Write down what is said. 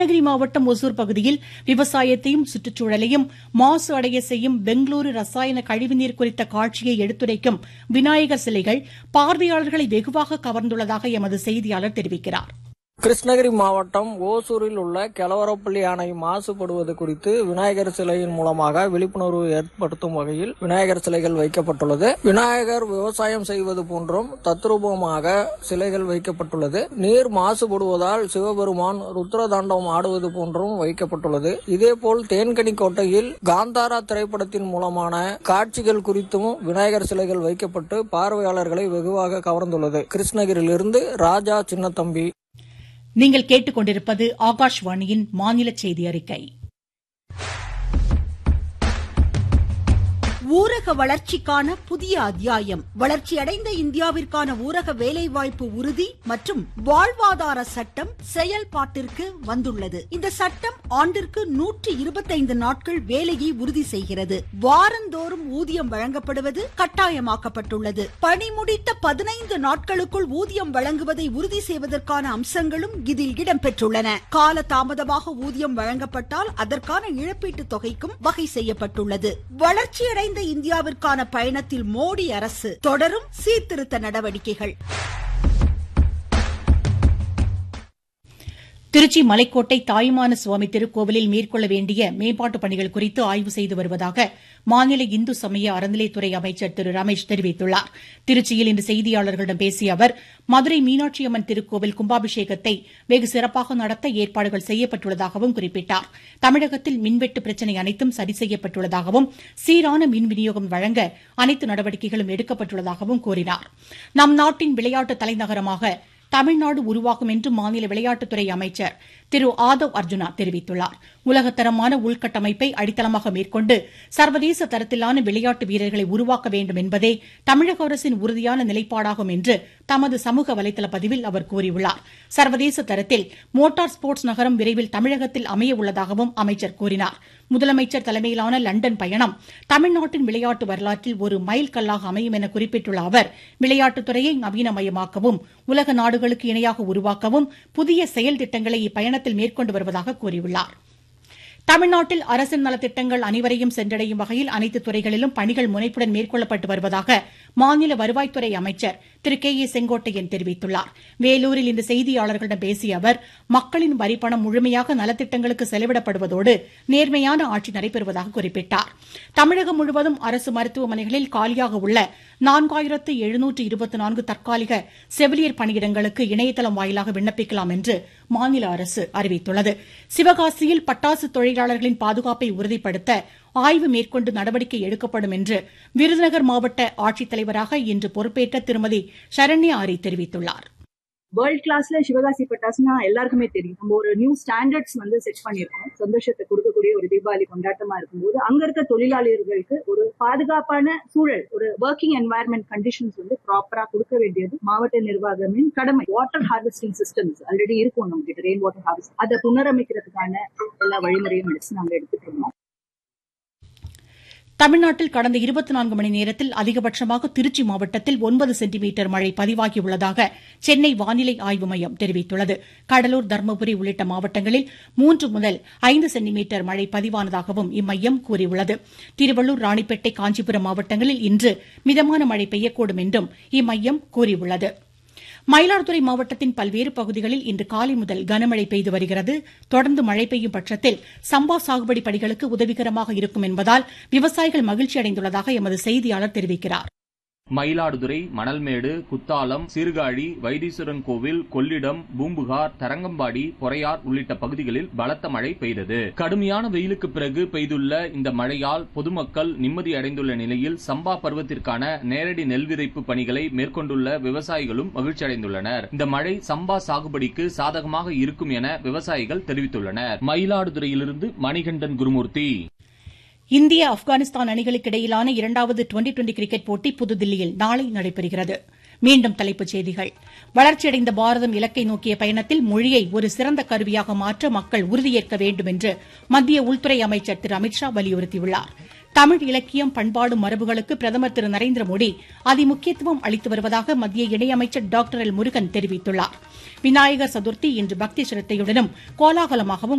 கிருஷ்ணகிரி மாவட்டம் ஒசூர் பகுதியில் விவசாயத்தையும் சுற்றுச்சூழலையும் மாசு அடைய செய்யும் பெங்களூரு ரசாயன கழிவுநீர் குறித்த காட்சியை எடுத்துரைக்கும் விநாயகர் சிலைகள் பார்வையாளர்களை வெகுவாக கவர்ந்துள்ளதாக எமது செய்தியாளர் தெரிவிக்கிறார் கிருஷ்ணகிரி மாவட்டம் ஓசூரில் உள்ள கெலவரப்பள்ளி அணை மாசுபடுவது குறித்து விநாயகர் சிலையின் மூலமாக விழிப்புணர்வு ஏற்படுத்தும் வகையில் விநாயகர் சிலைகள் வைக்கப்பட்டுள்ளது விநாயகர் விவசாயம் செய்வது போன்றும் தத்ரூபமாக சிலைகள் வைக்கப்பட்டுள்ளது நீர் மாசுபடுவதால் சிவபெருமான் ருத்ரதாண்டவம் ஆடுவது போன்றும் வைக்கப்பட்டுள்ளது இதேபோல் தேன்கனி கோட்டையில் காந்தாரா திரைப்படத்தின் மூலமான காட்சிகள் குறித்தும் விநாயகர் சிலைகள் வைக்கப்பட்டு பார்வையாளர்களை வெகுவாக கவர்ந்துள்ளது கிருஷ்ணகிரியிலிருந்து ராஜா சின்னத்தம்பி நீங்கள் கேட்டுக்கொண்டிருப்பது ஆகாஷ்வாணியின் மாநில செய்தி அறிக்கை ஊரக வளர்ச்சிக்கான புதிய அத்தியாயம் வளர்ச்சியடைந்த இந்தியாவிற்கான ஊரக வேலைவாய்ப்பு உறுதி மற்றும் வாழ்வாதார சட்டம் செயல்பாட்டிற்கு வந்துள்ளது இந்த சட்டம் ஆண்டிற்கு நூற்றி இருபத்தைந்து நாட்கள் வேலையை உறுதி செய்கிறது வாரந்தோறும் ஊதியம் வழங்கப்படுவது கட்டாயமாக்கப்பட்டுள்ளது பணி முடித்த பதினைந்து நாட்களுக்குள் ஊதியம் வழங்குவதை உறுதி செய்வதற்கான அம்சங்களும் இதில் இடம்பெற்றுள்ளன கால தாமதமாக ஊதியம் வழங்கப்பட்டால் அதற்கான இழப்பீட்டுத் தொகைக்கும் வகை செய்யப்பட்டுள்ளது வளர்ச்சியடைந்த இந்தியாவிற்கான பயணத்தில் மோடி அரசு தொடரும் சீர்திருத்த நடவடிக்கைகள் திருச்சி மலைக்கோட்டை தாயுமான சுவாமி திருக்கோவிலில் மேற்கொள்ள வேண்டிய மேம்பாட்டுப் பணிகள் குறித்து ஆய்வு செய்து வருவதாக மாநில இந்து சமய அறநிலைத்துறை அமைச்சர் திரு ரமேஷ் தெரிவித்துள்ளார் திருச்சியில் இன்று செய்தியாளர்களிடம் பேசிய அவர் மதுரை மீனாட்சியம்மன் திருக்கோவில் கும்பாபிஷேகத்தை வெகு சிறப்பாக நடத்த ஏற்பாடுகள் செய்யப்பட்டுள்ளதாகவும் குறிப்பிட்டார் தமிழகத்தில் மின்வெட்டு பிரச்சினை அனைத்தும் சரி செய்யப்பட்டுள்ளதாகவும் சீரான மின் விநியோகம் வழங்க அனைத்து நடவடிக்கைகளும் எடுக்கப்பட்டுள்ளதாகவும் கூறினார் நம் நாட்டின் விளையாட்டு தலைநகரமாக தமிழ்நாடு உருவாகும் என்று மாநில விளையாட்டுத்துறை அமைச்சர் திரு ஆதவ் அர்ஜுனா தெரிவித்துள்ளார் உலகத்தரமான உள்கட்டமைப்பை அடித்தளமாக மேற்கொண்டு சர்வதேச தரத்திலான விளையாட்டு வீரர்களை உருவாக்க வேண்டும் என்பதே தமிழக அரசின் உறுதியான நிலைப்பாடாகும் என்று தமது சமூக வலைதள பதிவில் அவர் கூறியுள்ளார் சர்வதேச தரத்தில் மோட்டார் ஸ்போர்ட்ஸ் நகரம் விரைவில் தமிழகத்தில் அமைய உள்ளதாகவும் அமைச்சர் கூறினார் முதலமைச்சர் தலைமையிலான லண்டன் பயணம் தமிழ்நாட்டின் விளையாட்டு வரலாற்றில் ஒரு மைல் கல்லாக அமையும் என குறிப்பிட்டுள்ள அவர் விளையாட்டுத்துறையை நவீனமயமாக்கவும் உலக நாடுகளுக்கு இணையாக உருவாக்கவும் புதிய செயல் திட்டங்களை இப்பயணத்தில் மேற்கொண்டு வருவதாக கூறியுள்ளார் தமிழ்நாட்டில் அரசின் நலத்திட்டங்கள் அனைவரையும் சென்றடையும் வகையில் அனைத்து துறைகளிலும் பணிகள் முனைப்புடன் மேற்கொள்ளப்பட்டு வருவதாக மாநில வருவாய்த்துறை அமைச்சர் திரு கே ஏ செங்கோட்டையன் தெரிவித்துள்ளார் வேலூரில் இன்று செய்தியாளர்களிடம் பேசிய அவர் மக்களின் வரிப்பணம் முழுமையாக நலத்திட்டங்களுக்கு செலவிடப்படுவதோடு நேர்மையான ஆட்சி நடைபெறுவதாக குறிப்பிட்டார் தமிழகம் முழுவதும் அரசு மருத்துவமனைகளில் காலியாக உள்ள நான்காயிரத்து எழுநூற்று இருபத்தி நான்கு தற்காலிக செவிலியர் பணியிடங்களுக்கு இணையதளம் வாயிலாக விண்ணப்பிக்கலாம் என்று மாநில அரசு அறிவித்துள்ளது சிவகாசியில் பட்டாசு தொழிலாளர்களின் பாதுகாப்பை உறுதிப்படுத்த ஆய்வு மேற்கொண்டு நடவடிக்கை எடுக்கப்படும் என்று விருதுநகர் மாவட்ட ஆட்சித்தலைவராக இன்று பொறுப்பேற்ற திருமதி சரண்யா ஆரி தெரிவித்துள்ளார் வேர்ல்ட் கிளாஸ்ல சிவகாசி பட்டாசுனா எல்லாருக்குமே தெரியும் நம்ம ஒரு நியூ ஸ்டாண்டர்ட்ஸ் வந்து செட் பண்ணியிருக்கோம் சந்தோஷத்தை கொடுக்கக்கூடிய ஒரு தீபாவளி கொண்டாட்டமா இருக்கும்போது அங்க இருக்க தொழிலாளர்களுக்கு ஒரு பாதுகாப்பான சூழல் ஒரு ஒர்க்கிங் என்வாயர்மெண்ட் கண்டிஷன்ஸ் வந்து ப்ராப்பரா கொடுக்க வேண்டியது மாவட்ட நிர்வாகமின் கடமை வாட்டர் ஹார்வெஸ்டிங் சிஸ்டம்ஸ் ஆல்ரெடி இருக்கும் நம்ம கிட்ட ரெயின் வாட்டர் ஹார்வெஸ்ட் அதை புனரமைக்கிறதுக்கான எல்லா வழிமுறையும் எடுத்து நாங்க எடுத்துட்டு இருக்கோம் தமிழ்நாட்டில் கடந்த இருபத்தி நான்கு மணி நேரத்தில் அதிகபட்சமாக திருச்சி மாவட்டத்தில் ஒன்பது சென்டிமீட்டர் மழை பதிவாகியுள்ளதாக சென்னை வானிலை ஆய்வு மையம் தெரிவித்துள்ளது கடலூர் தருமபுரி உள்ளிட்ட மாவட்டங்களில் மூன்று முதல் ஐந்து சென்டிமீட்டர் மழை பதிவானதாகவும் இம்மையம் கூறியுள்ளது திருவள்ளூர் ராணிப்பேட்டை காஞ்சிபுரம் மாவட்டங்களில் இன்று மிதமான மழை பெய்யக்கூடும் என்றும் இம்மையம் கூறியுள்ளது மயிலாடுதுறை மாவட்டத்தின் பல்வேறு பகுதிகளில் இன்று காலை முதல் கனமழை பெய்து வருகிறது தொடர்ந்து மழை பெய்யும் பட்சத்தில் சம்பா சாகுபடி பணிகளுக்கு உதவிகரமாக இருக்கும் என்பதால் விவசாயிகள் மகிழ்ச்சி அடைந்துள்ளதாக எமது செய்தியாளர் தெரிவிக்கிறார் மயிலாடுதுறை மணல்மேடு குத்தாலம் சீர்காழி வைத்தீஸ்வரன் கோவில் கொள்ளிடம் பூம்புகார் தரங்கம்பாடி பொறையார் உள்ளிட்ட பகுதிகளில் பலத்த மழை பெய்தது கடுமையான வெயிலுக்கு பிறகு பெய்துள்ள இந்த மழையால் பொதுமக்கள் நிம்மதி அடைந்துள்ள நிலையில் சம்பா பருவத்திற்கான நேரடி நெல் விதைப்பு பணிகளை மேற்கொண்டுள்ள விவசாயிகளும் மகிழ்ச்சி அடைந்துள்ளனர் இந்த மழை சம்பா சாகுபடிக்கு சாதகமாக இருக்கும் என விவசாயிகள் தெரிவித்துள்ளனர் மயிலாடுதுறையிலிருந்து மணிகண்டன் குருமூர்த்தி இந்திய ஆப்கானிஸ்தான் அணிகளுக்கு இடையிலான இரண்டாவது டுவெண்டி டுவெண்டி கிரிக்கெட் போட்டி புதுதில்லியில் நாளை நடைபெறுகிறது மீண்டும் தலைப்புச் செய்திகள் வளர்ச்சியடைந்த பாரதம் இலக்கை நோக்கிய பயணத்தில் மொழியை ஒரு சிறந்த கருவியாக மாற்ற மக்கள் உறுதியேற்க வேண்டும் என்று மத்திய உள்துறை அமைச்சர் திரு அமித் ஷா வலியுறுத்தியுள்ளார் தமிழ் இலக்கியம் பண்பாடு மரபுகளுக்கு பிரதமர் திரு நரேந்திர மோடி அதிமுக்கியத்துவம் அளித்து வருவதாக மத்திய இணையமைச்சர் டாக்டர் எல் முருகன் தெரிவித்துள்ளார் விநாயகர் சதுர்த்தி இன்று பக்தி சிரத்தையுடனும் கோலாகலமாகவும்